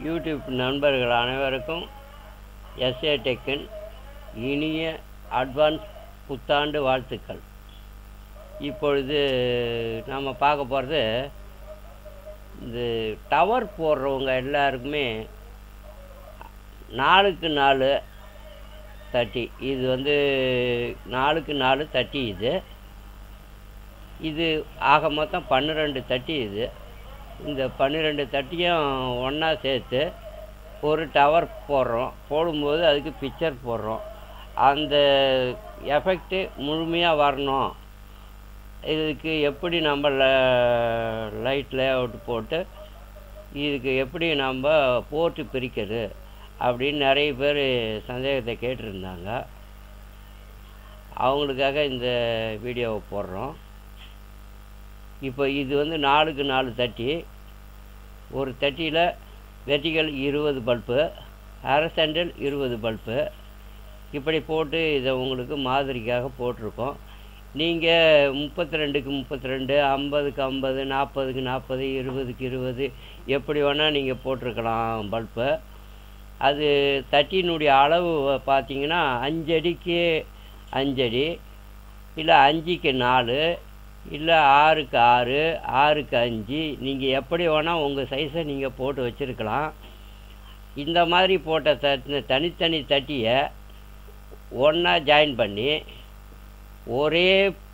YouTube நண்பர்கள் அனைவருக்கும் S A டெக்கின் இனிய அட்வான்ஸ் புத்தாண்டு வாழ்த்துக்கள் இப்பொழுது நாம் பார்க்க போகிறது இந்த டவர் போடுறவங்க எல்லாருக்குமே நாலுக்கு நாலு தட்டி இது வந்து நாலுக்கு நாலு தட்டி இது இது ஆக மொத்தம் பன்னிரெண்டு தட்டி இது இந்த பன்னிரெண்டு தட்டியும் ஒன்றா சேர்த்து ஒரு டவர் போடுறோம் போடும்போது அதுக்கு பிக்சர் போடுறோம் அந்த எஃபெக்ட்டு முழுமையாக வரணும் இதுக்கு எப்படி நம்ம லைட் லேஅவுட் போட்டு இதுக்கு எப்படி நம்ம போட்டு பிரிக்கிறது அப்படின்னு நிறைய பேர் சந்தேகத்தை கேட்டிருந்தாங்க அவங்களுக்காக இந்த வீடியோவை போடுறோம் இப்போ இது வந்து நாலுக்கு நாலு தட்டி ஒரு தட்டியில் வெர்டிகல் இருபது பல்பு அரசண்டல் இருபது பல்பு இப்படி போட்டு இதை உங்களுக்கு மாதிரிக்காக போட்டிருக்கோம் நீங்கள் முப்பத்தி ரெண்டுக்கு முப்பத்தி ரெண்டு ஐம்பதுக்கு ஐம்பது நாற்பதுக்கு நாற்பது இருபதுக்கு இருபது எப்படி வேணால் நீங்கள் போட்டிருக்கலாம் பல்பை அது தட்டினுடைய அளவு பார்த்தீங்கன்னா அஞ்சடிக்கு அஞ்சடி இல்லை அஞ்சுக்கு நாலு இல்லை ஆறுக்கு ஆறு ஆறுக்கு அஞ்சு நீங்கள் எப்படி வேணால் உங்கள் சைஸை நீங்கள் போட்டு வச்சுருக்கலாம் இந்த மாதிரி போட்ட த தனித்தனி தட்டியை ஒன்றா ஜாயின் பண்ணி ஒரே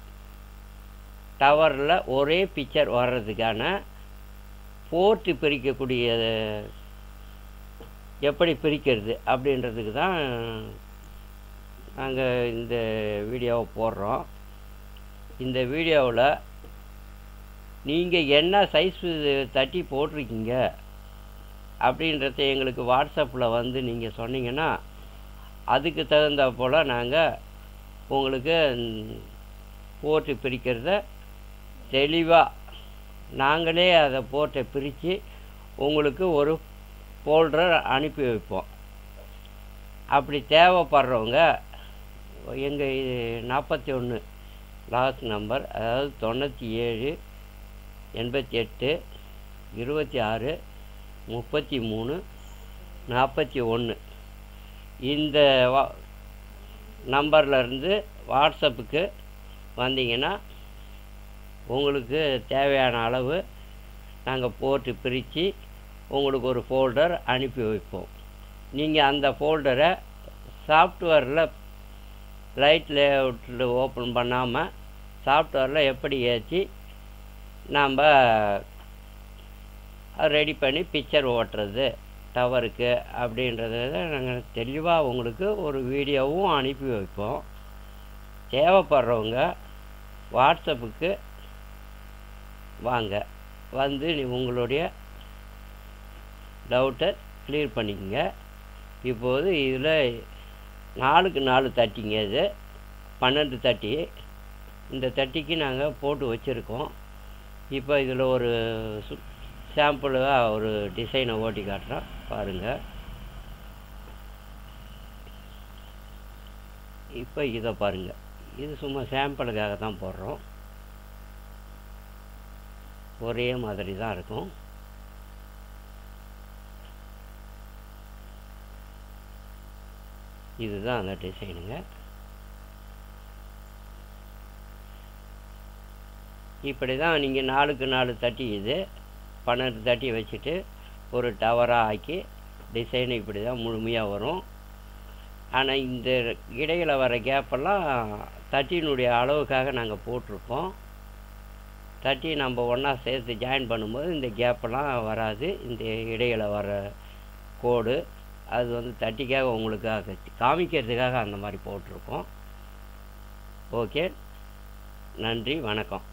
டவரில் ஒரே பிக்சர் வர்றதுக்கான போர்ட்டு பிரிக்கக்கூடிய எப்படி பிரிக்கிறது அப்படின்றதுக்கு தான் நாங்கள் இந்த வீடியோவை போடுறோம் இந்த வீடியோவில் நீங்கள் என்ன சைஸ் தட்டி போட்டிருக்கீங்க அப்படின்றத எங்களுக்கு வாட்ஸ்அப்பில் வந்து நீங்கள் சொன்னீங்கன்னா அதுக்கு தகுந்த போல் நாங்கள் உங்களுக்கு போட்டு பிரிக்கிறத தெளிவாக நாங்களே அதை போட்டை பிரித்து உங்களுக்கு ஒரு ஃபோல்டர் அனுப்பி வைப்போம் அப்படி தேவைப்படுறவங்க எங்கள் நாற்பத்தி ஒன்று லாஸ்ட் நம்பர் அதாவது தொண்ணூற்றி ஏழு எண்பத்தி எட்டு இருபத்தி ஆறு முப்பத்தி மூணு நாற்பத்தி ஒன்று இந்த வா நம்பர்லேருந்து வாட்ஸ்அப்புக்கு வந்தீங்கன்னா உங்களுக்கு தேவையான அளவு நாங்கள் போட்டு பிரித்து உங்களுக்கு ஒரு ஃபோல்டர் அனுப்பி வைப்போம் நீங்கள் அந்த ஃபோல்டரை சாஃப்ட்வேரில் லைட் லேஅவுட்டில் ஓப்பன் பண்ணாமல் சாஃப்ட்வேரில் எப்படி ஏற்றி நாம் ரெடி பண்ணி பிக்சர் ஓட்டுறது டவருக்கு அப்படின்றத நாங்கள் தெளிவாக உங்களுக்கு ஒரு வீடியோவும் அனுப்பி வைப்போம் தேவைப்படுறவங்க வாட்ஸ்அப்புக்கு வாங்க வந்து நீ உங்களுடைய டவுட்டை கிளியர் பண்ணிக்கங்க இப்போது இதில் நாலுக்கு நாலு தட்டிங்க இது பன்னெண்டு தட்டி இந்த தட்டிக்கு நாங்கள் போட்டு வச்சுருக்கோம் இப்போ இதில் ஒரு சு சாம்பிளாக ஒரு டிசைனை ஓட்டி காட்டுறோம் பாருங்கள் இப்போ இதை பாருங்கள் இது சும்மா சாம்பிளுக்காக தான் போடுறோம் ஒரே மாதிரி தான் இருக்கும் இதுதான் அந்த டிசைனுங்க இப்படி தான் நீங்கள் நாலுக்கு நாலு தட்டி இது பன்னெண்டு தட்டி வச்சுட்டு ஒரு டவராக ஆக்கி டிசைன் இப்படி தான் முழுமையாக வரும் ஆனால் இந்த இடையில் வர கேப்பெல்லாம் தட்டினுடைய அளவுக்காக நாங்கள் போட்டிருக்கோம் தட்டி நம்ம ஒன்றா சேர்த்து ஜாயின் பண்ணும்போது இந்த கேப்பெல்லாம் வராது இந்த இடையில் வர கோடு அது வந்து தட்டிக்காக உங்களுக்காக காமிக்கிறதுக்காக அந்த மாதிரி போட்டிருக்கோம் ஓகே நன்றி வணக்கம்